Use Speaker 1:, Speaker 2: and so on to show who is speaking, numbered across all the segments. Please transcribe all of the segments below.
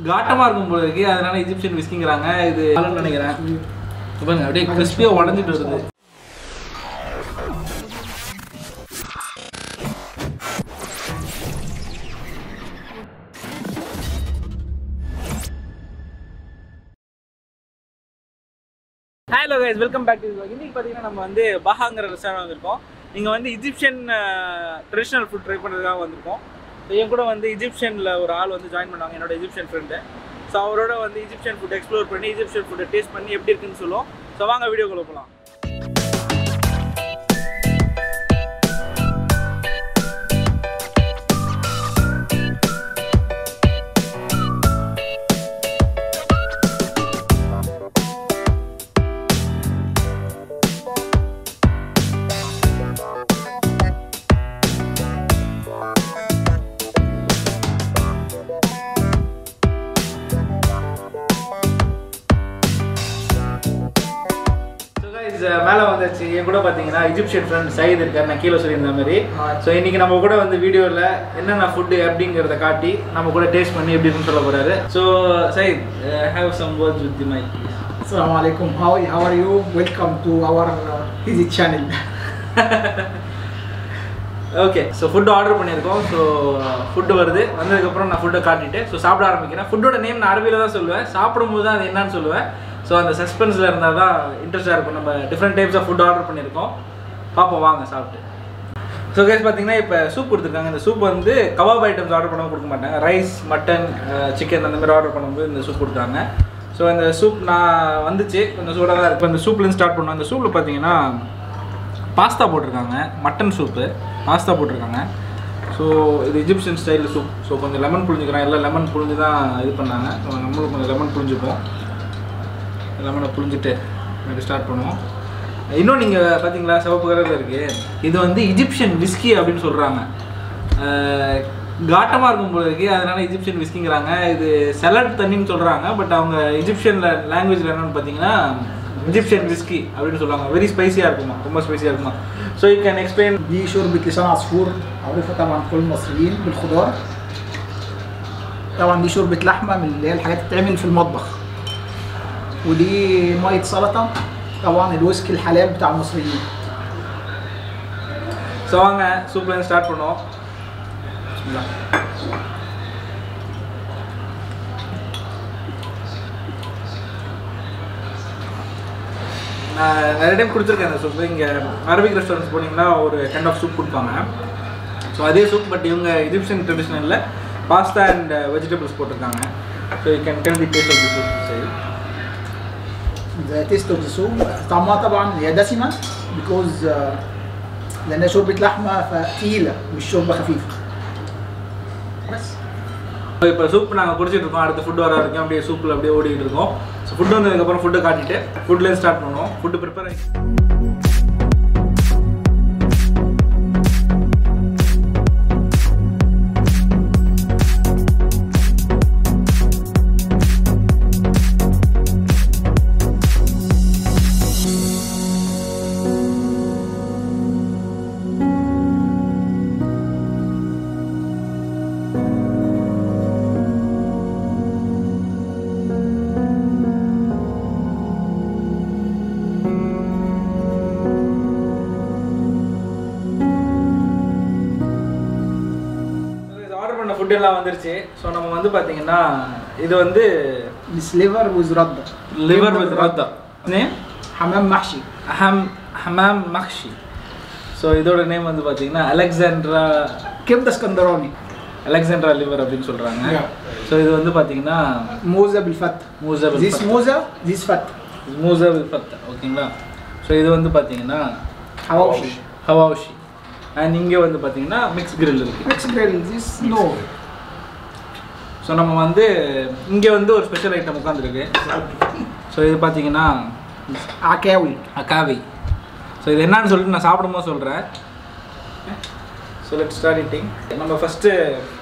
Speaker 1: காட்டமாக இருக்கும் போல இருக்கு அதனால இஜிப்சியன் விஸ்கிங்கிறாங்க இது ஆளுன்னு நினைக்கிறேன் இப்ப பாருங்க அப்படியே கிறிஸ்பியாக உடஞ்சிட்டு வருது hello guys welcome back to இன்னைக்கு பார்த்தீங்கன்னா நம்ம வந்து பஹாங்கிற ரெஸ்டாரண்ட் வந்திருக்கோம் இங்கே வந்து இஜிப்சியன் ட்ரெடிஷ்னல் ஃபுட் ட்ரை பண்ணுறதுக்காக வந்திருக்கோம் ஸோ என் கூட வந்து இஜிப்சியனில் ஒரு ஆள் வந்து ஜாயின் பண்ணாங்க என்னோட இஜிப்சியன் ஃப்ரெண்டு ஸோ அவரோட வந்து இஜிப்சியன் ஃபுட் எக்ஸ்ப்ளோர் பண்ணி இஜிப்சியன் ஃபுட்டை டேஸ்ட் பண்ணி எப்படி இருக்குன்னு சொல்லுவோம் ஸோ வாங்க வீடியோக்குள்ள போகலாம் ஸோ கைஸ் மேலே வந்துச்சு என் கூட பார்த்தீங்கன்னா இஜிப்சியன் ஃப்ரெண்ட் சயித் இருக்கார் நான் கீழே சொல்லியிருந்த மாதிரி ஸோ இன்னைக்கு நம்ம கூட வந்து வீடியோவில் என்னென்ன ஃபுட்டு அப்படிங்கிறத காட்டி நம்ம கூட டேஸ்ட் பண்ணி எப்படி இருக்குன்னு சொல்ல போறாரு so Saeed have some words with my
Speaker 2: Assalamu alaikum. How, how are you? Welcome to our uh, Easy channel.
Speaker 1: Okay so food order பண்ணியிருக்கோம் ஸோ ஃபுட்டு வருது வந்ததுக்கப்புறம் நான் ஃபுட்டை காட்டிட்டு ஸோ சாப்பிட ஆரம்பிக்கிறேன் ஃபுட்டோட நேம் நான் அரபியில் தான் சொல்லுவேன் சாப்பிடும்போது தான் அது என்னன்னு சொல்லுவேன் ஸோ அந்த சஸ்பென்ஸில் இருந்தால் தான் இன்ட்ரெஸ்ட்டாக இருக்கும் நம்ம different types of food order பண்ணியிருக்கோம் பார்ப்போம் வாங்க சாப்பிட்டு ஸோ கேஸ் பார்த்தீங்கன்னா இப்போ சூப் கொடுத்துருக்காங்க இந்த சூப் வந்து கபாப் ஐட்டம்ஸ் ஆர்டர் பண்ணாமல் கொடுக்க மாட்டாங்க ரைஸ் மட்டன் சிக்கன் அந்த மாதிரி ஆர்டர் பண்ணும்போது இந்த சூப் கொடுத்தாங்க ஸோ இந்த சூப் நான் வந்துச்சு கொஞ்சம் சூடாக தான் இருக்கு இந்த சூப்லேருந்து ஸ்டார்ட் பண்ணோம் இந்த சூப்பில் பார்த்தீங்கன்னா பாஸ்தா போட்டிருக்காங்க மட்டன் சூப்பு பாஸ்தா போட்டிருக்காங்க ஸோ இது இஜிப்சியன் ஸ்டைல் சூப் ஸோ கொஞ்சம் லெமன் புழிஞ்சுக்கிறேன் எல்லாம் லெமன் புழிஞ்சு தான் இது பண்ணாங்க ஸோ நம்மளும் கொஞ்சம் லெமன் புழிஞ்சுப்போம் லெமனை புழிஞ்சிட்டு ஸ்டார்ட் பண்ணுவோம் இன்னும் நீங்கள் பார்த்தீங்களா சிவப்பு கலரில் இருக்குது இது வந்து இஜிப்சியன் விஸ்கி அப்படின்னு சொல்கிறாங்க காட்டமாக இருக்கும் போல இருக்கு அதனால இஜிப்சியன் விஸ்கிங்கிறாங்க இது செலட் தண்ணின்னு சொல்கிறாங்க பட் அவங்க இஜிப்சியனில் லாங்குவேஜில் என்னன்னு பார்த்தீங்கன்னா இஜிப்சியன் விஸ்கி அப்படின்னு சொல்லுவாங்க வெரி ஸ்பைசியாக இருக்குமா ரொம்ப ஸ்பைசியாக இருக்குமா so you can explain
Speaker 2: دي شوربة لسان عصفور معروفة طبعا كل المصريين بالخضار. طبعا دي شوربة لحمة من اللي هي الحاجات اللي بتتعمل في المطبخ. ودي مية سلطة طبعا الويسكي الحلال بتاع المصريين.
Speaker 1: So வாங்க சூப்லேருந்து ஸ்டார்ட் பண்ணுவோம் பிஸ்மில்லா. நான் நிறைய டைம் கொடுத்துருக்கேன் அந்த சூப் இங்கே அரபிக் ரெஸ்டாரண்ட்ஸ் போனீங்கன்னா ஒரு கைண்ட் ஆஃப் சூப் கொடுப்பாங்க ஸோ அதே சூப் பட் இவங்க இஜிப்சியன் ட்ரெடிஷ்னலில் பாஸ்தா அண்ட் வெஜிடபிள்ஸ் போட்டிருக்காங்க so you can tell the taste of the soup சரி
Speaker 2: The taste of the soup طعمها طبعا هي دسمة because uh, لأنها شوربة لحمة فتقيلة مش شوربة خفيفة. بس.
Speaker 1: இப்போ சூப் நாங்கள் குடிச்சிட்டு இருக்கோம் அடுத்து ஃபுட் வர வரைக்கும் அப்படியே சூப்பில் அப்படியே ஓடிட்டு இருக்கோம் ஸோ ஃபுட் வந்ததுக்கப்புறம் ஃபுட்டை காட்டிட்டு ஃபுட்லேருந்து ஸ்டார்ட் பண்ணுவோம் ஃபுட்டு ப்ரிப்பேர் ஆர்டர் பண்ண ஃபுட் எல்லாம் வந்துருச்சு ஸோ நம்ம வந்து பார்த்தீங்கன்னா இது வந்து
Speaker 2: This liver with ردة.
Speaker 1: Liver with ரத்தா நேம்
Speaker 2: حمام محشي.
Speaker 1: ஹம் ஹமாம் மக்ஷி ஸோ இதோட நேம் வந்து பார்த்தீங்கன்னா அலெக்சாண்ட்ரா
Speaker 2: كبدة اسكندراني.
Speaker 1: அலெக்சாண்ட்ரா லிவர் அப்படின்னு சொல்கிறாங்க
Speaker 2: Yeah.
Speaker 1: ஸோ இது வந்து பார்த்தீங்கன்னா
Speaker 2: موزة بالفتة.
Speaker 1: மூசா
Speaker 2: This موزة, this فتة.
Speaker 1: மூசா வில் பத்தா ஓகேங்களா ஸோ இது வந்து பார்த்தீங்கன்னா
Speaker 2: حواوشي.
Speaker 1: ஹவாவுஷி அண்ட் இங்கே வந்து பார்த்தீங்கன்னா மிக்ஸ் கிரில் இருக்குது
Speaker 2: Mix grill, this no.
Speaker 1: So நம்ம வந்து இங்கே வந்து ஒரு ஸ்பெஷல் ஐட்டம் உட்காந்துருக்கு ஸோ இது பார்த்தீங்கன்னா
Speaker 2: عكاوي.
Speaker 1: அக்காவி ஸோ இது என்னன்னு சொல்லிட்டு நான் சாப்பிடும்போது சொல்கிறேன் ஸோ லெட் ஸ்டார்ட் இட்டிங் நம்ம ஃபஸ்ட்டு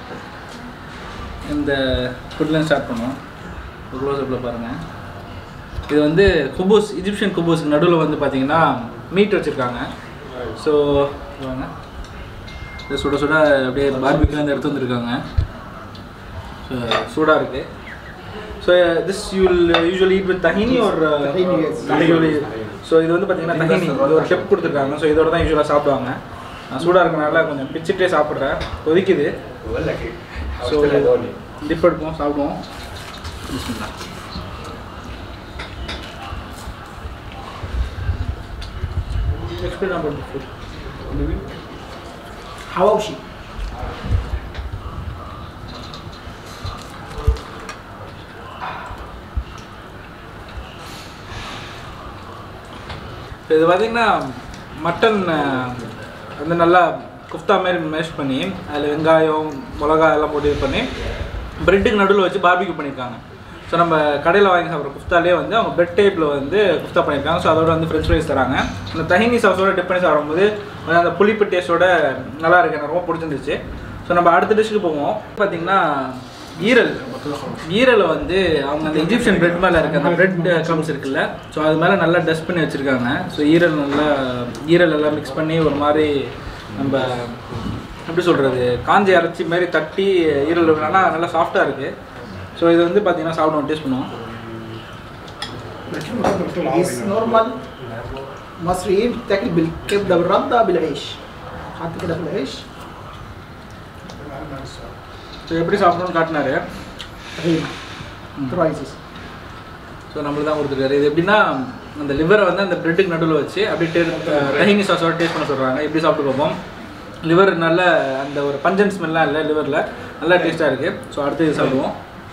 Speaker 1: இந்த ஃபுட்லேருந்து ஸ்டார்ட் பண்ணுவோம் க்ளோஸ்அப்பில் பாருங்கள் இது வந்து குபூஸ் இஜிப்சியன் குபூஸ்க்கு நடுவில் வந்து பார்த்தீங்கன்னா மீட் வச்சுருக்காங்க ஸோ வாங்க இது சுட சுட அப்படியே பார்பிக்லேருந்து எடுத்து வந்திருக்காங்க ஸோ சூடாக இருக்குது so this you will usually eat with tahini or uh,
Speaker 2: Tahini, yes.
Speaker 1: usually so இது வந்து பார்த்தீங்கன்னா தஹினி இது ஒரு ஸ்டெப் கொடுத்துருக்காங்க ஸோ இதோட தான் யூஸ்வலாக சாப்பிடுவாங்க நான் சூடாக இருக்கனால கொஞ்சம் பிச்சுட்டே சாப்பிட்றேன் கொதிக்குது ஸோ டிப் எடுப்போம் சாப்பிடுவோம் பிஸ்மில்லா. Explain about the food.
Speaker 2: حواوشي
Speaker 1: இப்போ இது பார்த்தீங்கன்னா மட்டன் அஹ், வந்து நல்லா குஃப்தா மாதிரி மேஷ் பண்ணி அதில் வெங்காயம் மிளகா எல்லாம் போட்டு இது பண்ணி பிரெட்டுக்கு நடுவில் வச்சு பார்பிக்யூ பண்ணியிருக்காங்க ஸோ நம்ம கடையில் வாங்கி சாப்பிட்ற குஃப்தாலே வந்து அவங்க பிரெட் டைப்பில் வந்து குஃப்தா பண்ணியிருக்காங்க ஸோ அதோட வந்து ஃப்ரெஞ்ச் ஃப்ரைஸ் தராங்க அந்த தஹினி சாஸோட டிப் பண்ணி சாப்பிடும்போது கொஞ்சம் அந்த புளிப்பு டேஸ்ட்டோட நல்லா இருக்கு எனக்கு ரொம்ப பிடிச்சிருந்துச்சு ஸோ நம்ம அடுத்த டிஷ்க்கு போவோம் பார்த்தீங்கன்னா ஈரல் ஈரலை வந்து அவங்க அந்த இஜிப்சியன் பிரெட் மேலே இருக்க அந்த பிரெட் க்ரம்ஸ் இருக்குல்ல ஸோ அது மேலே நல்லா டஸ்ட் பண்ணி வச்சுருக்காங்க ஸோ ஈரல் நல்லா ஈரல் எல்லாம் மிக்ஸ் பண்ணி ஒரு மாதிரி நம்ம எப்படி சொல்கிறது காஞ்சி அரைச்சி மாதிரி தட்டி ஈரல் வேணா நல்லா சாஃப்டாக இருக்குது ஸோ இது வந்து பார்த்தீங்கன்னா சாப்பிடுவோம் டேஸ்ட் பண்ணுவோம்
Speaker 2: It's normal مصريين بتاكل بالكبده بالرده بالعيش حط كده في العيش
Speaker 1: ஸோ எப்படி சாப்பிடணும்னு காட்டினாரு
Speaker 2: طحينه رايزز
Speaker 1: ஸோ நம்மளுக்கு தான் கொடுத்துருக்காரு இது எப்படின்னா அந்த லிவரை வந்து அந்த பிரெட்டுக்கு நடுவில் வச்சு அப்படியே டே டஹினி சாஸோட டேஸ்ட் பண்ண சொல்கிறாங்க எப்படி சாப்பிட்டு பார்ப்போம் லிவர் நல்ல அந்த ஒரு பஞ்சன் ஸ்மெல்லாம் இல்லை லிவரில் நல்லா டேஸ்ட்டாக இருக்குது ஸோ அடுத்து இது சாப்பிடுவோம்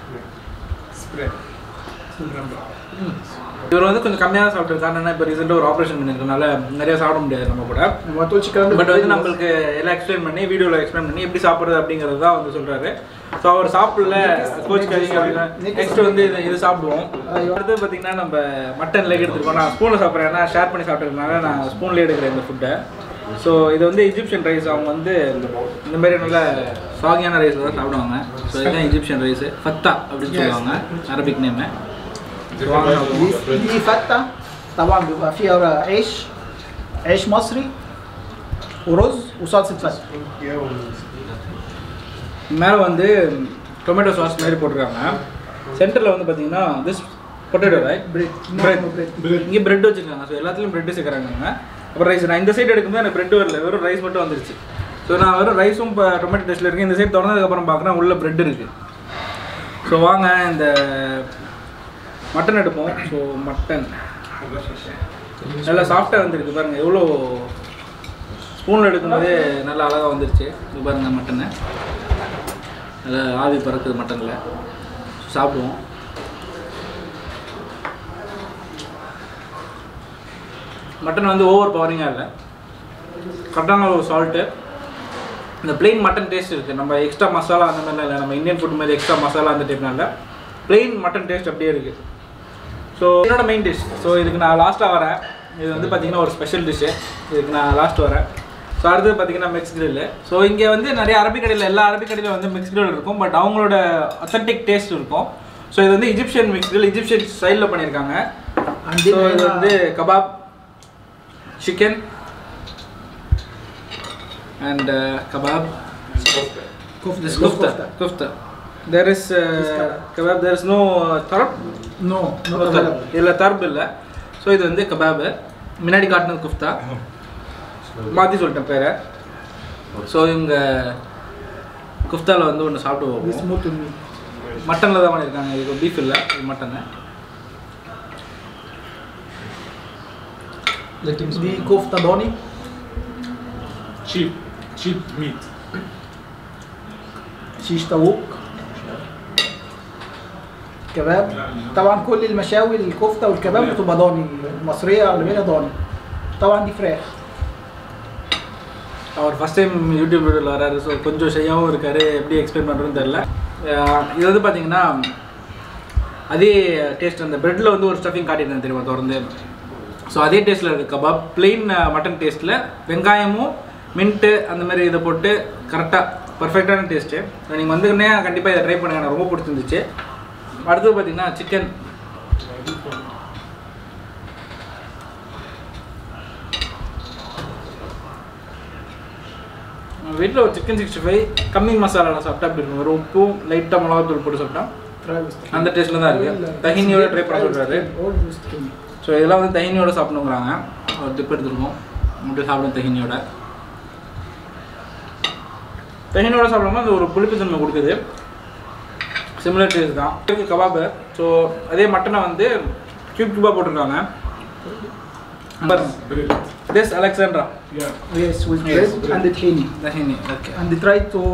Speaker 1: இவர் வந்து கொஞ்சம் கம்மியாக தான் சாப்பிட்டு காரணம் இப்போ ரீசெண்டாக ஒரு ஆப்ரேஷன் பண்ணியிருக்கனால நிறைய சாப்பிட முடியாது நம்ம கூட
Speaker 2: ما تقولش الكلام ده
Speaker 1: பட் வந்து
Speaker 2: بالفيديو.
Speaker 1: நம்மளுக்கு எல்லாம் எக்ஸ்பிளைன் பண்ணி வீடியோவில் எக்ஸ்பிளைன் பண்ணி எப்படி சாப்பிட்றது அப்படிங்கிறது தான் வந்து சொல்கிறாரு ஸோ அவர் சாப்பிடல கோச் கறிங்க அப்படின்னா நெக்ஸ்ட் வந்து இது இது சாப்பிடுவோம் அடுத்து பார்த்தீங்கன்னா நம்ம மட்டன் லெக் எடுத்துருக்கோம் நான் ஸ்பூனில் சாப்பிட்றேன் ஏன்னா ஷேர் பண்ணி சாப்பிட்றதுனால நான் ஸ்பூன்லேயே எடுக்கிறேன் இந்த ஃபுட்டை ஸோ இது வந்து இஜிப்சியன் ரைஸ் அவங்க வந்து இந்த மாதிரி நல்ல சாகியான ரைஸ் தான் சாப்பிடுவாங்க ஸோ இதுதான் இஜிப்சியன் ரைஸ் ஃபத்தா அப்படின்னு சொல்லுவாங்க அரபிக் நேமு
Speaker 2: دي دي فته طبعا بيبقى فيها عيش عيش مصري ورز وصلصه فته
Speaker 1: மேலே வந்து டொமேட்டோ சாஸ் மாதிரி போட்டிருக்காங்க சென்டரில் வந்து பார்த்தீங்கன்னா திஸ் பொட்டேட்டோ ரைட்
Speaker 2: بريد
Speaker 1: Bread.
Speaker 2: بريد
Speaker 1: இங்கே பிரெட் வச்சிருக்காங்க ஸோ எல்லாத்துலேயும் பிரெட் சேர்க்குறாங்க அப்புறம் ரைஸ் நான் இந்த சைடு எடுக்கும்போது எனக்கு பிரெட் வரல வெறும் ரைஸ் மட்டும் வந்துருச்சு ஸோ நான் வெறும் ரைஸும் இப்போ டொமேட்டோ டேஸ்ட்டில் இருக்கேன் இந்த சைடு திறந்ததுக்கப்புறம் பார்க்குறேன் உள்ள பிரெட் இருக்குது ஸோ வாங்க இந்த மட்டன் எடுப்போம் ஸோ மட்டன் நல்லா சாஃப்டாக வந்துருக்கு பாருங்கள் எவ்வளோ ஸ்பூனில் எடுக்கும்போதே நல்லா அழகாக வந்துருச்சு இது பாருங்க மட்டனை நல்லா ஆவி பறக்குது மட்டனில் சாப்பிடுவோம் மட்டன் வந்து ஓவர் பவரிங்காக இல்லை கரெக்டான ஒரு சால்ட்டு இந்த plain மட்டன் டேஸ்ட் இருக்குது நம்ம எக்ஸ்ட்ரா மசாலா அந்த மாதிரிலாம் இல்லை நம்ம இந்தியன் ஃபுட் மாதிரி எக்ஸ்ட்ரா மசாலா அந்த டைப்னால plain மட்டன் டேஸ்ட் அப்படியே இருக்குது ஸோ என்னோட மெயின் டிஷ் ஸோ இதுக்கு நான் லாஸ்ட்டாக வரேன் இது வந்து பார்த்தீங்கன்னா ஒரு ஸ்பெஷல் டிஷ்ஷு இதுக்கு நான் லாஸ்ட் வரேன் ஸோ அடுத்தது பார்த்தீங்கன்னா மிக்ஸ் grill ஸோ இங்கே வந்து நிறைய அரபிக் கடையில் எல்லா அரபிக் கடையில் வந்து மிக்ஸ் grill இருக்கும் பட் அவங்களோட அத்தன்டிக் டேஸ்ட் இருக்கும் ஸோ இது வந்து இஜிப்சியன் மிக்ஸ் grill இஜிப்சியன் ஸ்டைலில் பண்ணியிருக்காங்க ஸோ
Speaker 2: عندنا
Speaker 1: இது வந்து
Speaker 2: هنا
Speaker 1: kebab chicken and kebab
Speaker 2: كفته
Speaker 1: this kufta kufta there is uh, kebab there is no uh, tarab
Speaker 2: نو
Speaker 1: no
Speaker 2: نو
Speaker 1: tarab இல்ல தர்ப் இல்ல ஸோ இது வந்து கபாப் முன்னாடி காட்டினது குஃப்தா மாற்றி சொல்லிட்டேன் பேரை ஸோ இவங்க குஃப்தாவில் வந்து ஒன்று சாப்பிட்டு
Speaker 2: دي
Speaker 1: போவோம்
Speaker 2: سموت الميت
Speaker 1: மட்டனில் தான் பண்ணியிருக்காங்க இது பீஃப் இல்லை இது மட்டனு
Speaker 2: دي كفته ضاني
Speaker 3: cheap cheap meat
Speaker 2: شيش طاووق كباب طبعا كل المشاوي الكفته والكباب بتبقى ضاني المصريه اغلبيه ضاني طبعا دي فراخ
Speaker 1: அவர் ஃபஸ்ட் டைம் யூடியூப் வீடியோவில் வராரு ஸோ கொஞ்சம் ஷையாகவும் இருக்காரு எப்படி எக்ஸ்பிளைன் பண்ணுறதுன்னு தெரில அஹ் இது வந்து பார்த்தீங்கன்னா அதே டேஸ்ட் அந்த ப்ரெட்டில் வந்து ஒரு ஸ்டஃபிங் காட்டியிருந்தேன் தெரியுமா திறந்து ஸோ அதே டேஸ்ட்டில் இருக்குது கபாப் பிளெயின் மட்டன் டேஸ்ட்டில் வெங்காயமும் மின்ட்டு அந்த மாதிரி இதை போட்டு கரெக்டாக பர்ஃபெக்டான டேஸ்ட்டு நீங்கள் வந்துக்கினே கண்டிப்பாக இதை ட்ரை பண்ணுங்க எனக்கு ரொம்ப பிடிச்சிருந்துச்சு அடுத்தது பார்த்தீங்கன்னா சிக்கன் வீட்டில் ஒரு சிக்கன் சிக்ஸ்டி ஃபைவ் கம்மி மசாலாவில் சாப்பிட்டா அப்படி இருக்கும் ஒரு உப்பும் லைட்டாக மிளகாத்தூள் போட்டு சாப்பிட்டா
Speaker 2: Try with tahini.
Speaker 1: அந்த டேஸ்ட்டில் தான்
Speaker 2: Oil,
Speaker 1: இருக்குது
Speaker 2: uh,
Speaker 1: தஹினியோட ட்ரை
Speaker 2: try
Speaker 1: பண்ண
Speaker 2: with
Speaker 1: சொல்கிறாரு
Speaker 2: tahini. Oil with tahini.
Speaker 1: So இதெல்லாம் வந்து தஹினியோட சாப்பிடணுங்கிறாங்க ஒரு டிப் எடுத்துருக்கோம் அப்படியே சாப்பிடும் தஹினியோட தஹினியோட சாப்பிடும்போது அது ஒரு புளிப்புத்தன்மை கொடுக்குது சிமிலர் டேஸ்ட் தான் இதுக்கு கபாபு ஸோ அதே மட்டனை வந்து கியூப் கியூபாக போட்டிருக்காங்க this Alexandria
Speaker 3: Yeah.
Speaker 2: Yes, with
Speaker 1: Yes.
Speaker 2: bread and the tahini.
Speaker 1: Tahini okay
Speaker 2: And they try to.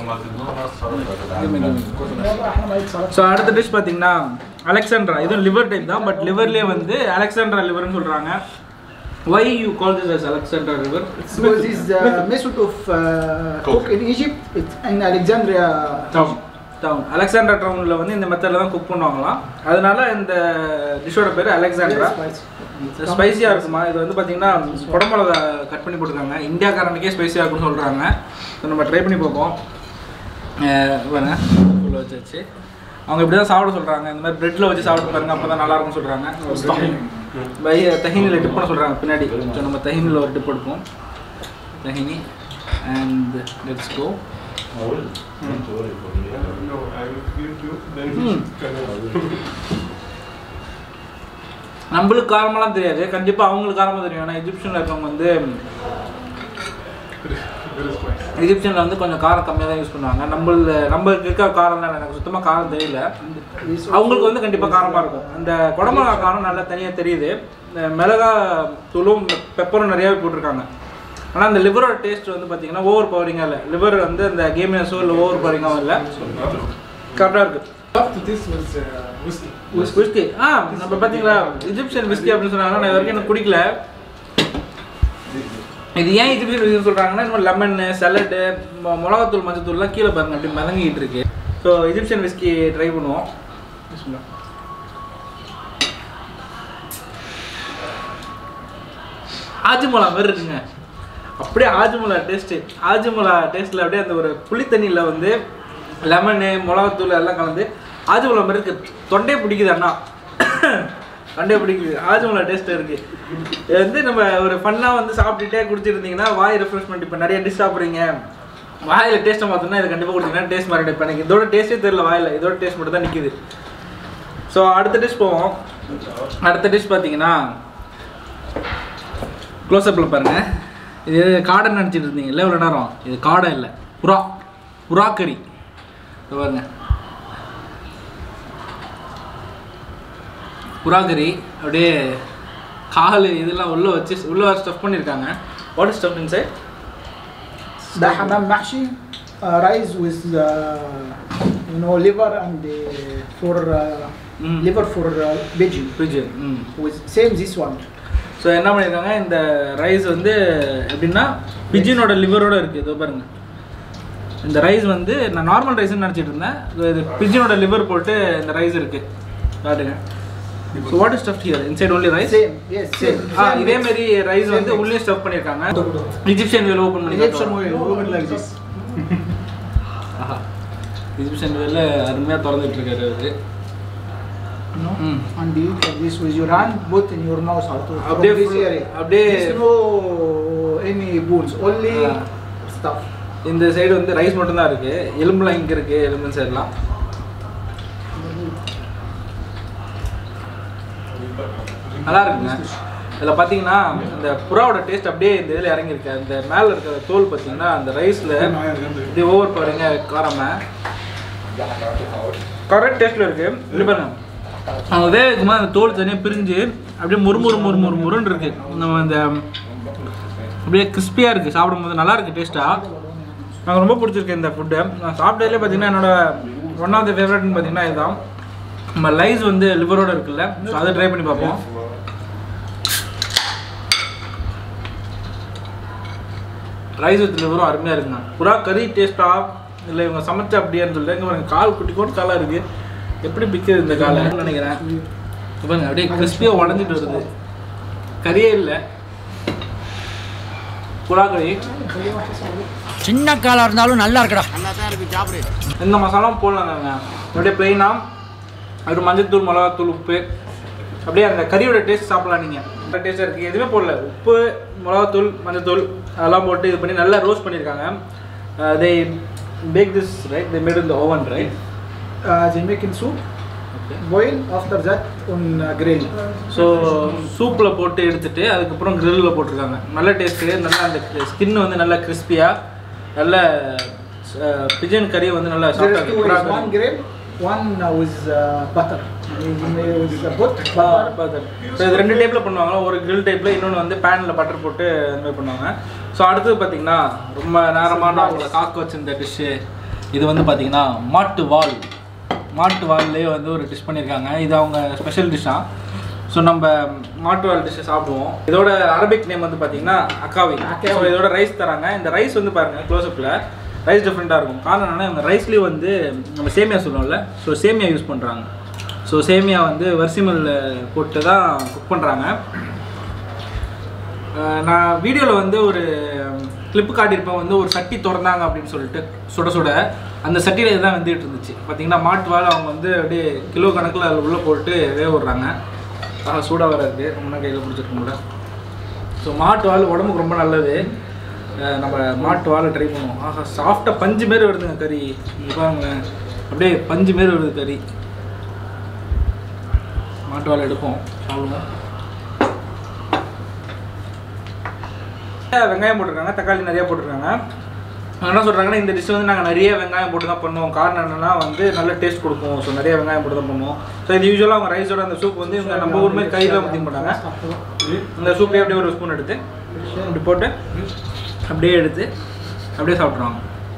Speaker 1: So அடுத்த டிஷ் பார்த்தீங்கன்னா அலெக்சாண்ட்ரா இதுவும் லிவர் டைப் தான் பட் லிவர்லேயே வந்து அலெக்சாண்ட்ரா லிவர்னு சொல்கிறாங்க why you call this as Alexandria liver
Speaker 2: Because this uh, method of uh, cook in Egypt, it's in Alexandria.
Speaker 1: Town town Alexandria டவுனில் வந்து இந்த மெத்தடில் தான் குக் பண்ணுவாங்களாம் அதனால இந்த டிஷ்ஷோட பேர் அலெக்சாண்ட்ரா ஸ்பைசியாக இருக்குமா இது வந்து பார்த்தீங்கன்னா குடமிளகா கட் பண்ணி போட்டிருக்காங்க இந்தியாக்காரனுக்கே ஸ்பைசியாக இருக்குன்னு சொல்கிறாங்க ஸோ நம்ம ட்ரை பண்ணி பார்ப்போம் வேணா உள்ள வச்சு வச்சு அவங்க இப்படி தான் சாப்பிட சொல்கிறாங்க இந்த மாதிரி ப்ரெட்டில் வச்சு சாப்பிட்டு பாருங்க அப்போ தான் நல்லா இருக்கும்னு சொல்கிறாங்க பை தஹினியில் டிப் பண்ண சொல்கிறாங்க பின்னாடி ஸோ நம்ம தஹினியில் ஒரு டிப் எடுப்போம் tahini and let's go
Speaker 3: No, I will give you, then
Speaker 1: Hmm.
Speaker 3: you can.
Speaker 1: நம்மளுக்கு காரமெல்லாம் தெரியாது கண்டிப்பாக அவங்களுக்கு காரமாக தெரியும் ஏன்னா எஜிப்ஷனில் இருக்கவங்க வந்து
Speaker 3: Very spicy.
Speaker 1: எஜிப்ஷனில் வந்து கொஞ்சம் காரம் கம்மியாக தான் யூஸ் பண்ணுவாங்க நம்மள நம்மளுக்கு இருக்க காரம்லாம் எனக்கு சுத்தமாக காரம் தெரியல அவங்களுக்கு வந்து கண்டிப்பாக காரமாக இருக்கும் அந்த குடமிளகா காரம் நல்லா தனியாக தெரியுது இந்த மிளகா தூளும் பெப்பரும் நிறையாவே போட்டிருக்காங்க ஆனால் அந்த லிவரோட டேஸ்ட் வந்து பார்த்தீங்கன்னா ஓவர் பவரிங்காக இல்லை லிவர் வந்து அந்த கேமியஸோ இல்லை ஓவர் பவரிங்காகவும் இல்லை கரெக்டாக இருக்குது
Speaker 3: After this was uh, whiskey.
Speaker 1: Whiskey ஆ நம்ம பார்த்தீங்களா இஜிப்சியன் விஸ்கி அப்படின்னு சொன்னாங்க நான் இது வரைக்கும் எனக்கு குடிக்கல இது ஏன் இஜிப்சியன் விஸ்கி சொல்கிறாங்கன்னா இன்னும் லெமன் சலடு மிளகாத்தூள் மஞ்சத்தூள்லாம் கீழே பாருங்க அப்படி மதங்கிட்டு இருக்கு ஸோ இஜிப்சியன் விஸ்கி ட்ரை பண்ணுவோம் பிஸ்மில்லா. ஆஜிமலா மாதிரி இருக்குங்க அப்படியே ஆஜிமலா டேஸ்ட்டு ஆஜிமலா டேஸ்ட்டில் அப்படியே அந்த ஒரு புளித்தண்ணியில் வந்து லெமனு மிளகாத்தூள் எல்லாம் கலந்து ஆஜிமலா மாதிரி இருக்கு தொண்டையை பிடிக்குது அண்ணா தொண்டையை பிடிக்குது ஆஜிமலா டேஸ்ட் இருக்கு இது வந்து நம்ம ஒரு ஃபன்னாக வந்து சாப்பிட்டுட்டே குடிச்சிட்டு இருந்தீங்கன்னா வாய் ரெஃப்ரெஷ்மெண்ட் இப்போ நிறைய டிஷ் சாப்பிட்றீங்க வாயில் டேஸ்ட்டை பார்த்தோம்னா இது கண்டிப்பாக கொடுத்தீங்கன்னா டேஸ்ட் மாறிடும் இப்போ எனக்கு இதோட டேஸ்ட்டே தெரியல வாயில் இதோட டேஸ்ட் மட்டும் தான் நிற்கிது ஸோ அடுத்த டிஷ் போவோம் அடுத்த டிஷ் பார்த்தீங்கன்னா க்ளோஸ்அப்பில் பாருங்க இது காடை நினச்சிட்டு இருந்தீங்கல்ல இவ்வளோ நேரம் இது காடை இல்லை புறா புறா கறி இது பாருங்க புறா கறி அப்படியே கால் இதெல்லாம் உள்ளே வச்சு உள்ளே ஸ்டஃப் பண்ணியிருக்காங்க what is stuff inside
Speaker 2: The hamam mahshi, uh, rice with uh, you know liver and uh, for uh,
Speaker 1: Mm.
Speaker 2: liver for uh, pigeon.
Speaker 1: Pigeon ம்
Speaker 2: With same this one.
Speaker 1: So என்ன பண்ணியிருக்காங்க இந்த ரைஸ் வந்து எப்படின்னா பிஜினோட லிவரோட இருக்குது இதோ பாருங்க இந்த ரைஸ் வந்து நான் நார்மல் ரைஸ்னு நினச்சிட்டு இருந்தேன் So, இது பிஜினோட லிவர் போட்டு இந்த ரைஸ் இருக்குது காட்டுங்க so what is stuff here inside only rice
Speaker 2: Same, yes, same.
Speaker 1: ஆ
Speaker 2: Same
Speaker 1: இதே
Speaker 2: mix.
Speaker 1: மாதிரி ரைஸ் வந்து உள்ளே ஸ்டஃப் பண்ணியிருக்காங்க இஜிப்சியன் வேல் ஓப்பன் பண்ணி
Speaker 2: Egyptian
Speaker 1: காட்டுவாங்க.
Speaker 2: oil, open like this.
Speaker 1: ஆஹா இஜிப்சியன் வேல அருமையாக திறந்துட்டு இருக்காரு அவரு
Speaker 2: No?
Speaker 1: Mm.
Speaker 2: And you eat like this with your hand, put in your mouth or to from
Speaker 1: அப்படியே
Speaker 2: this
Speaker 1: full-
Speaker 2: area.
Speaker 1: அப்படியே-
Speaker 2: There's no any bones, only
Speaker 1: Ah.
Speaker 2: stuff.
Speaker 1: இந்த side வந்து ரைஸ் மட்டும்தான் இருக்கு எலும்புலாம் இங்கே இருக்கு எலும்பு சைடெலாம் நல்லா இருக்குங்க இதில் பார்த்தீங்கன்னா இந்த புறாவோட டேஸ்ட் அப்படியே இந்த இதில் இறங்கியிருக்கு அந்த மேலே இருக்கிற தோல் பார்த்தீங்கன்னா அந்த ரைஸில் இப்படி ஓவர் பாருங்க காரம கரெக்ட் டேஸ்ட்டில் இருக்கு இது பாருங்க அவங்க வேக வைக்கும்போது அந்த தோல் தனியாக பிரிஞ்சு அப்படியே முறுமுறு முறுமுறு முருன்னு இருக்கு நம்ம இந்த அப்படியே கிறிஸ்பியாக இருக்குது சாப்பிடும்போது நல்லா இருக்குது டேஸ்ட்டாக எனக்கு ரொம்ப பிடிச்சிருக்கு இந்த ஃபுட்டு நான் சாப்பிட்டதுலேயே பார்த்தீங்கன்னா என்னோட ஒன் ஆஃப் த ஃபேவரட்னு பார்த்தீங்கன்னா இதுதான் நம்ம லைஸ் வந்து லிவரோட இருக்குல்ல ஸோ அதை ட்ரை பண்ணி பார்ப்போம் ரைஸ் வித் லிவரும் அருமையாக இருக்குங்க புறா கறி டேஸ்ட்டாக இல்லை இவங்க சமைச்சா அப்படியான்னு சொல்லிட்டு இங்கே பாருங்க கால் குட்டி கூட காலாக இருக்குது எப்படி பிக்குது இந்த காலை நினைக்கிறேன் இங்க பாருங்க அப்படியே கிறிஸ்பியாக உடஞ்சிட்டு வருது கறியே இல்லை புறா கறி
Speaker 4: சின்ன காலா இருந்தாலும் நல்லா இருக்குடா
Speaker 1: இந்த மசாலாவும் போடலாங்க அப்படியே ப்ளெயினாக ஒரு மஞ்சத்தூள் மிளகாத்தூள் உப்பு அப்படியே அந்த கறியோட டேஸ்ட் சாப்பிடலாம் நீங்கள் டேஸ்ட்டாக இருக்குது எதுவுமே போடல உப்பு மிளகாத்தூள் மஞ்சத்தூள் அதெல்லாம் போட்டு இது பண்ணி நல்லா ரோஸ்ட் பண்ணியிருக்காங்க they bake this right they made இந்த oven right
Speaker 2: uh, they make in soup, boil, after that on uh, grill.
Speaker 1: So சூப்பில் போட்டு எடுத்துட்டு அதுக்கப்புறம் கிரில்லில் போட்டிருக்காங்க நல்ல டேஸ்ட்டு நல்லா அந்த ஸ்கின் வந்து நல்லா கிறிஸ்பியாக நல்ல பிஜன் கறி வந்து நல்லா
Speaker 2: There is two ways,
Speaker 1: சாப்பிட்டாங்க
Speaker 2: one grill, one uh, with uh, butter. I mean, with the put butter.
Speaker 1: So இது ரெண்டு டைப்பில் பண்ணுவாங்க ஒரு grill டைப்பில் இன்னொன்று வந்து பேனில் பட்டர் போட்டு அந்த மாதிரி பண்ணுவாங்க ஸோ அடுத்தது பார்த்தீங்கன்னா ரொம்ப நேரமான உங்களை காக்க வச்சிருந்த டிஷ்ஷு இது வந்து பார்த்தீங்கன்னா மாட்டு வால் மாட்டு வால்லே வந்து ஒரு டிஷ் பண்ணியிருக்காங்க இது அவங்க ஸ்பெஷல் டிஷ்ஷாக ஸோ நம்ம மாட்டு வால் டிஷ்ஷை சாப்பிடுவோம் இதோட அரபிக் நேம் வந்து பார்த்தீங்கன்னா அக்காவி ஸோ இதோட ரைஸ் தராங்க இந்த ரைஸ் வந்து பாருங்கள் க்ளோஸ்அப்பில் ரைஸ் டிஃப்ரெண்ட்டாக இருக்கும் காரணம் என்னன்னா இந்த ரைஸ்லேயும் வந்து நம்ம சேமியா சொல்லுவோம்ல ஸோ சேமியா யூஸ் பண்ணுறாங்க ஸோ சேமியா வந்து வரிசிமல்ல போட்டு தான் குக் பண்ணுறாங்க நான் வீடியோவில் வந்து ஒரு கிளிப்பு காட்டியிருப்பேன் வந்து ஒரு சட்டி திறந்தாங்க அப்படின்னு சொல்லிட்டு சுட சுட அந்த சட்டியில் இதுதான் வந்துட்டு இருந்துச்சு பார்த்தீங்கன்னா மாட்டுவால் அவங்க வந்து அப்படியே கிலோ கணக்கில் அதில் உள்ளே போட்டு வேக விடுறாங்க ஆஹா சூடாக வர இருக்குது ரொம்ப நேரம் கையில் பிடிச்சிருக்க முடியல ஸோ மாட்டு வால் உடம்புக்கு ரொம்ப நல்லது அஹ் நம்ம மாட்டு வாழை ட்ரை பண்ணுவோம் ஆஹா சாஃப்டாக பஞ்சு மாரி வருதுங்க கறி இங்க பாருங்களேன் அப்படியே பஞ்சு மாரி வருது கறி மாட்டு வாழை எடுப்போம் சாப்பிடுவோம் வெங்காயம் போட்டிருக்காங்க தக்காளி நிறைய போட்டிருக்காங்க அவங்க என்ன சொல்கிறாங்கன்னா இந்த டிஷ் வந்து நாங்கள் நிறைய வெங்காயம் போட்டு தான் பண்ணுவோம் காரணம் என்னன்னா வந்து நல்ல டேஸ்ட் கொடுக்கும் ஸோ நிறைய வெங்காயம் போட்டு தான் பண்ணுவோம் ஸோ இது யூஸ்வலாக அவங்க ரைஸோட அந்த சூப் வந்து இவங்க நம்ம ஊருமே கையில் ஊற்றி பண்ணாங்க இந்த சூப்பே அப்படியே ஒரு ஸ்பூன் எடுத்து இப்படி போட்டு அப்படியே எடுத்து அப்படியே சாப்பிட்ருவாங்க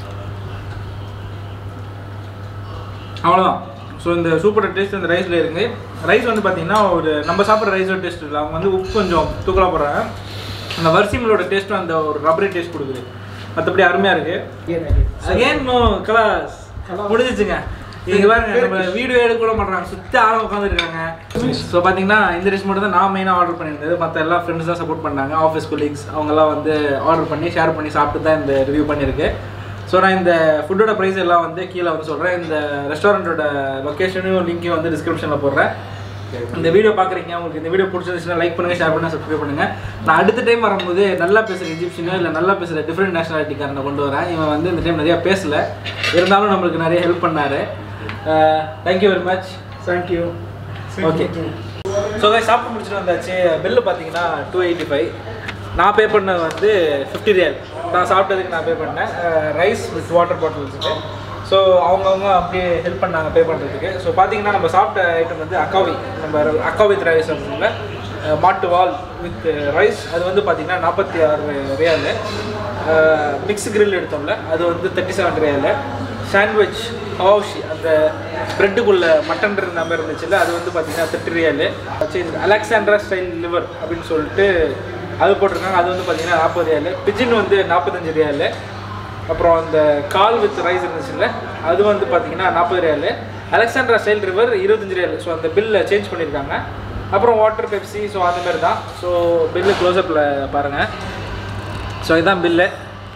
Speaker 1: அவ்வளோதான் ஸோ இந்த சூப்பர் டேஸ்ட் இந்த ரைஸில் இருக்குது ரைஸ் வந்து பார்த்தீங்கன்னா ஒரு நம்ம சாப்பிட்ற ரைஸோட டேஸ்ட் இல்லை அவங்க வந்து உப்பு கொஞ்சம் தூக்கலாக போடுறாங்க அந்த வரிசிமலோட டேஸ்ட்டும் அந்த ஒரு ரப்பரி டேஸ்ட் கொடுக்குது மற்றபடி அருமையாக இருக்குது
Speaker 2: Again, again.
Speaker 1: அகைன் நோ கலாஸ் முடிஞ்சிச்சுங்க இங்க பாருங்க நம்ம வீடியோ எடுக்க கூட மாட்டாங்க சுத்தி ஆளுங்க உட்காந்துருக்காங்க ஸோ பார்த்தீங்கன்னா இந்த டிஷ் மட்டும் தான் நான் மெயினாக ஆர்டர் பண்ணியிருந்தது மற்ற எல்லா ஃப்ரெண்ட்ஸ் தான் சப்போர்ட் பண்ணாங்க ஆஃபீஸ் கொலீக்ஸ் அவங்கெல்லாம் வந்து ஆர்டர் பண்ணி ஷேர் பண்ணி சாப்பிட்டு தான் இந்த ரிவ்யூ பண்ணியிருக்கு ஸோ நான் இந்த ஃபுட்டோட ப்ரைஸ் எல்லாம் வந்து கீழே வந்து சொல்கிறேன் இந்த ரெஸ்டாரண்ட்டோட லொக்கேஷனையும் லிங்க்கையும் வந்து டிஸ்கிரிப்ஷனில் போடுறேன் இந்த வீடியோ பார்க்குறீங்க உங்களுக்கு இந்த வீடியோ பிடிச்சிருந்துச்சுன்னா லைக் பண்ணுங்கள் ஷேர் பண்ணுங்கள் சப்ஸ்கிரைப் பண்ணுங்கள் நான் அடுத்த டைம் வரும்போது நல்லா பேசுகிற எஜிப்ஷனோ இல்லை நல்லா பேசுகிற டிஃப்ரெண்ட் நேஷனாலிட்டிக்காரனை கொண்டு வரேன் இவன் வந்து இந்த டைம் நிறையா பேசல இருந்தாலும் நம்மளுக்கு நிறைய ஹெல்ப் பண்ணார் thank you very much
Speaker 2: Thank you.
Speaker 1: Okay so சாப்பிட்டு முடிச்சுட்டு வந்தாச்சு பில்லு பார்த்தீங்கன்னா டூ எயிட்டி ஃபைவ் நான் பே பண்ணது வந்து ஃபிஃப்டி ரியல் நான் சாப்பிட்டதுக்கு நான் பே பண்ணேன் ரைஸ் வித் வாட்டர் பாட்டில் வச்சுட்டு ஸோ அவங்கவுங்க அப்படியே ஹெல்ப் பண்ணாங்க பே பண்ணுறதுக்கு ஸோ பார்த்தீங்கன்னா நம்ம சாப்பிட்ட ஐட்டம் வந்து அக்காவி நம்ம அக்காவி ரைஸ் அப்படிங்க மாட்டு வால் வித் ரைஸ் அது வந்து பார்த்தீங்கன்னா நாற்பத்தி ஆறு ரியாலு மிக்ஸ் grill எடுத்தோம்ல அது வந்து தேர்ட்டி செவன் ரியாலு சாண்ட்விச் ஹவாஷி அந்த ப்ரெட்டுக்குள்ள மட்டன் இருந்த மாதிரி இருந்துச்சுல்ல அது வந்து பார்த்தீங்கன்னா thirty riyal Alexandria style liver அப்படின்னு சொல்லிட்டு அது போட்டிருக்காங்க அது வந்து பார்த்தீங்கன்னா நாற்பது ரியாலு பிஜின் வந்து நாற்பத்தஞ்சு ரியாலு அப்புறம் அந்த கால் வித் ரைஸ் இருந்துச்சுல்ல அது வந்து பார்த்தீங்கன்னா நாற்பது ரியாலு அலெக்சாண்ட்ரா ஸ்டைல் ரிவர் இருபத்தஞ்சு ரியாலு ஸோ அந்த பில்லை சேஞ்ச் பண்ணியிருக்காங்க அப்புறம் வாட்டர் பெப்சி ஸோ அந்த மாதிரி தான் ஸோ பில்லு க்ளோஸ்அப்பில் பாருங்கள் ஸோ இதுதான் பில்லு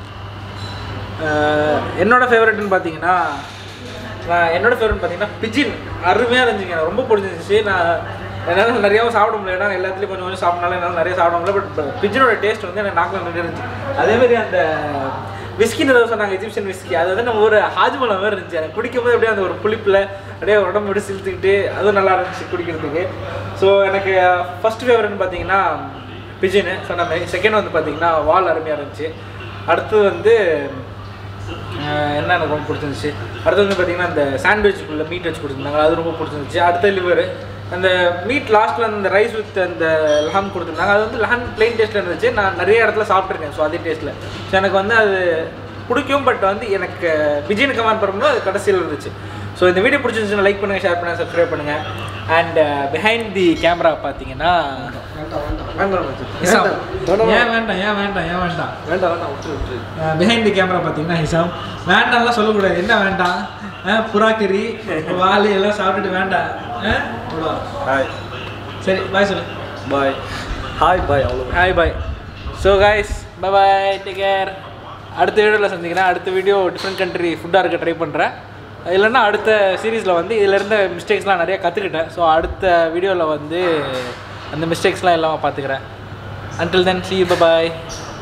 Speaker 1: அஹ் என்னோட ஃபேவரட்னு பார்த்தீங்கன்னா நான் என்னோட ஃபேவரட் பார்த்தீங்கன்னா பிஜின் அருமையாக இருந்துச்சுங்க எனக்கு ரொம்ப பிடிச்சிருந்துச்சு நான் என்னால் நிறையாவும் சாப்பிட முடியல ஏன்னா எல்லாத்துலேயும் கொஞ்சம் கொஞ்சம் சாப்பிட்னாலும் என்னால் நிறைய சாப்பிட முடியல பட் பிஜினோட டேஸ்ட் வந்து எனக்கு நாக்கில் நின்று இருந்துச்சு அதேமாதிரி அந்த விஸ்கின்னு ஏதோ சொன்னாங்க எஜிப்சியன் விஸ்கி அது வந்து நம்ம ஒரு ஹாஜ்மலா மாதிரி இருந்துச்சு எனக்கு குடிக்கும்போது அப்படியே அந்த ஒரு புளிப்பில் அப்படியே உடம்பு விட்டு சிலுத்துக்கிட்டு அதுவும் நல்லா இருந்துச்சு குடிக்கிறதுக்கு ஸோ எனக்கு ஃபர்ஸ்ட் ஃபேவரட்னு பார்த்தீங்கன்னா பிஜின்னு சொன்ன மாதிரி செகண்ட் வந்து பார்த்தீங்கன்னா வால் அருமையாக இருந்துச்சு அடுத்தது வந்து ஆஹ் என்ன எனக்கு ரொம்ப பிடிச்சிருந்துச்சு அடுத்து வந்து பார்த்தீங்கன்னா அந்த சாண்ட்விச்சுக்குள்ள மீட் வச்சு கொடுத்துருந்தாங்க அது ரொம்ப பிடிச்சிருந்துச்சு அடுத்த லிவர் அந்த மீட் லாஸ்ட்டில் அந்த ரைஸ் வித் அந்த லஹன் கொடுத்துருந்தாங்க அது வந்து லஹன் பிளெயின் டேஸ்ட்டில் இருந்துச்சு நான் நிறைய இடத்துல சாப்பிட்ருக்கேன் ஸோ அதே டேஸ்ட்டில் ஸோ எனக்கு வந்து அது பிடிக்கும் பட் வந்து எனக்கு விஜயன் கமான் பண்ணும்போது அது கடைசியில் இருந்துச்சு ஸோ இந்த வீடியோ பிடிச்சிருந்துச்சுன்னா லைக் பண்ணுங்கள் ஷேர் பண்ணுங்கள் சப்ஸ்கிரைப் பண்ணுங்கள் அண்ட் பிஹைண்ட் தி கேமரா பார்த்தீங்கன்னா ஹிசாம். ஏன் வேண்டாம் ஏன் வேண்டாம் ஏன் வேண்டாம்
Speaker 3: வேண்டாம் வேண்டாம் விட்டு விட்டு
Speaker 1: பிஹைண்ட் தி கேமரா பார்த்தீங்கன்னா ஹிசாம் வேண்டாம்லாம் சொல்லக்கூடாது என்ன வேண்டாம் அஹ் புறாக்கறி வாலி எல்லாம் சாப்பிட்டுட்டு வேண்டாம் அஹ் அவ்வளோ.
Speaker 3: ஹாய்
Speaker 1: சரி பாய் சொல்லு
Speaker 3: பாய் ஹாய் பாய் அவ்வளோ
Speaker 1: hi bye so guys bye bye take care அடுத்த வீடியோவில் சந்திக்கிறேன் அடுத்த வீடியோ டிஃப்ரெண்ட் கண்ட்ரி ஃபுட்டாக இருக்க ட்ரை பண்ணுறேன் இல்லைன்னா அடுத்த சீரீஸில் வந்து இதில் இருந்த மிஸ்டேக்ஸ்லாம் நிறைய கற்றுக்கிட்டேன் ஸோ அடுத்த வீடியோவில் வந்து அந்த மிஸ்டேக்ஸ்லாம் எல்லாம் பார்த்துக்கிறேன் அன்டில் தென் சி பை பாய்